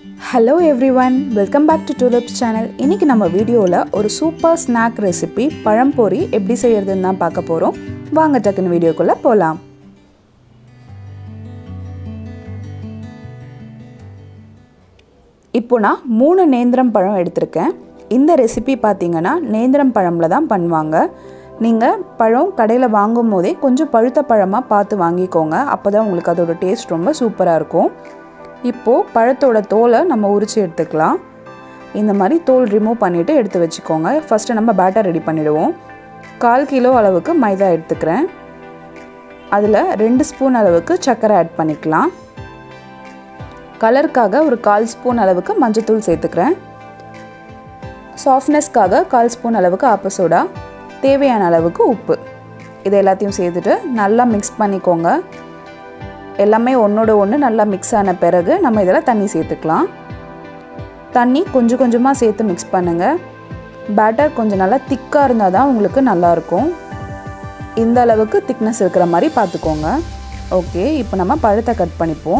hello everyone welcome back to Tulips channel இன்றைக்கி நம்ம வீடியோவில் ஒரு சூப்பர் ஸ்நாக் ரெசிபி பழம்பொரி எப்படி செய்யறதுன்னு தான் பார்க்க போகிறோம் வாங்க டக்குன்னு வீடியோக்குள்ளே போகலாம் இப்போ நான் மூணு நேந்திரம் பழம் எடுத்திருக்கேன் இந்த ரெசிபி பார்த்தீங்கன்னா நேந்திரம் பழமில் தான் பண்ணுவாங்க நீங்கள் பழம் கடையில் வாங்கும் போதே கொஞ்சம் பழுத்த பழமாக பார்த்து வாங்கிக்கோங்க அப்போ தான் உங்களுக்கு அதோட டேஸ்ட் ரொம்ப சூப்பராக இருக்கும் இப்போது பழத்தோட தோலை நம்ம உரித்து எடுத்துக்கலாம் இந்த மாதிரி தோல் ரிமூவ் பண்ணிவிட்டு எடுத்து வச்சுக்கோங்க ஃபஸ்ட்டு நம்ம பேட்டர் ரெடி பண்ணிவிடுவோம் கால் கிலோ அளவுக்கு மைதா எடுத்துக்கிறேன் அதில் ரெண்டு ஸ்பூன் அளவுக்கு சர்க்கரை ஆட் பண்ணிக்கலாம் கலருக்காக ஒரு கால் ஸ்பூன் அளவுக்கு மஞ்சத்தூள் சேர்த்துக்கிறேன் சாஃப்ட்னஸ்க்காக கால் ஸ்பூன் அளவுக்கு ஆப்ப சோடா தேவையான அளவுக்கு உப்பு இது எல்லாத்தையும் சேர்த்துட்டு நல்லா மிக்ஸ் பண்ணிக்கோங்க எல்லாமே ஒன்றோட ஒன்று நல்லா மிக்ஸ் ஆன பிறகு நம்ம இதில் தண்ணி சேர்த்துக்கலாம் தண்ணி கொஞ்சம் கொஞ்சமாக சேர்த்து மிக்ஸ் பண்ணுங்கள் பேட்டர் கொஞ்சம் நல்லா திக்காக இருந்தால் தான் உங்களுக்கு நல்லாயிருக்கும் இந்த அளவுக்கு திக்னஸ் இருக்கிற மாதிரி பார்த்துக்கோங்க ஓகே இப்போ நம்ம பழத்தை கட் பண்ணிப்போம்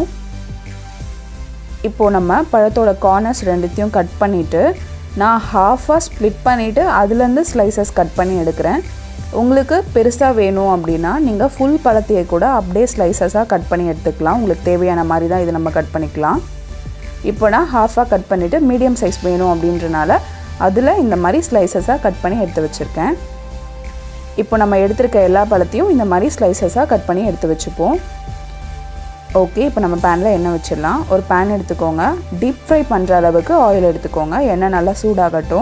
இப்போது நம்ம பழத்தோட கார்னர்ஸ் ரெண்டுத்தையும் கட் பண்ணிவிட்டு நான் ஹாஃபாக ஸ்ப்ளிட் பண்ணிவிட்டு அதுலேருந்து ஸ்லைசஸ் கட் பண்ணி எடுக்கிறேன் உங்களுக்கு பெருசாக வேணும் அப்படின்னா நீங்கள் ஃபுல் பழத்தையை கூட அப்படியே ஸ்லைசஸாக கட் பண்ணி எடுத்துக்கலாம் உங்களுக்கு தேவையான மாதிரி தான் இது நம்ம கட் பண்ணிக்கலாம் இப்போ நான் ஹாஃபாக கட் பண்ணிவிட்டு மீடியம் சைஸ் வேணும் அப்படின்றனால அதில் இந்த மாதிரி ஸ்லைசஸாக கட் பண்ணி எடுத்து வச்சுருக்கேன் இப்போ நம்ம எடுத்திருக்க எல்லா பழத்தையும் இந்த மாதிரி ஸ்லைசஸாக கட் பண்ணி எடுத்து வச்சுப்போம் ஓகே இப்போ நம்ம பேனில் எண்ணெய் வச்சிடலாம் ஒரு பேன் எடுத்துக்கோங்க டீப் ஃப்ரை பண்ணுற அளவுக்கு ஆயில் எடுத்துக்கோங்க எண்ணெய் நல்லா சூடாகட்டும்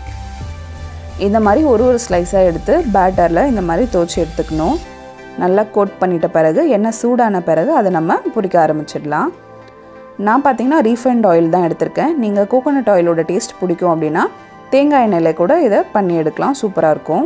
இந்த மாதிரி ஒரு ஒரு ஸ்லைஸாக எடுத்து பேட்டரில் இந்த மாதிரி துவச்சி எடுத்துக்கணும் நல்லா கோட் பண்ணிட்ட பிறகு எண்ணெய் சூடான பிறகு அதை நம்ம பொரிக்க ஆரம்பிச்சிடலாம் நான் பார்த்தீங்கன்னா ரீஃபைண்ட் ஆயில் தான் எடுத்திருக்கேன் நீங்கள் கோகோனட் ஆயிலோட டேஸ்ட் பிடிக்கும் அப்படின்னா தேங்காய் எண்ணெயில் கூட இதை பண்ணி எடுக்கலாம் சூப்பராக இருக்கும்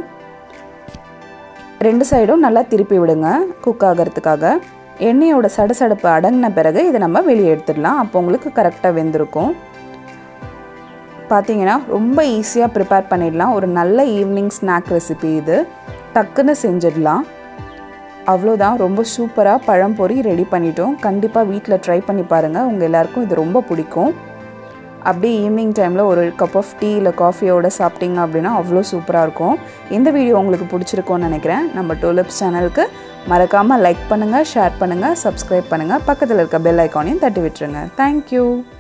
ரெண்டு சைடும் நல்லா திருப்பி விடுங்க குக் ஆகிறதுக்காக எண்ணெயோட சடசடப்பு அடங்கின பிறகு இதை நம்ம வெளியே எடுத்துடலாம் அப்போ உங்களுக்கு கரெக்டாக வெந்திருக்கும் பார்த்தீங்கன்னா ரொம்ப ஈஸியாக ப்ரிப்பேர் பண்ணிடலாம் ஒரு நல்ல ஈவினிங் ஸ்நாக் ரெசிபி இது டக்குன்னு செஞ்சிடலாம் அவ்வளோதான் ரொம்ப சூப்பராக பழம்பொரி ரெடி பண்ணிட்டோம் கண்டிப்பாக வீட்டில் ட்ரை பண்ணி பாருங்கள் உங்கள் எல்லாருக்கும் இது ரொம்ப பிடிக்கும் அப்படியே ஈவினிங் டைமில் ஒரு கப் ஆஃப் டீ இல்லை காஃபியோட சாப்பிட்டீங்க அப்படின்னா அவ்வளோ சூப்பராக இருக்கும் இந்த வீடியோ உங்களுக்கு பிடிச்சிருக்கோன்னு நினைக்கிறேன் நம்ம டோலிப்ஸ் சேனலுக்கு மறக்காமல் லைக் பண்ணுங்கள் ஷேர் பண்ணுங்கள் சப்ஸ்கிரைப் பண்ணுங்கள் பக்கத்தில் இருக்க பெல் ஐக்கானையும் தட்டி விட்டுருங்க தேங்க்யூ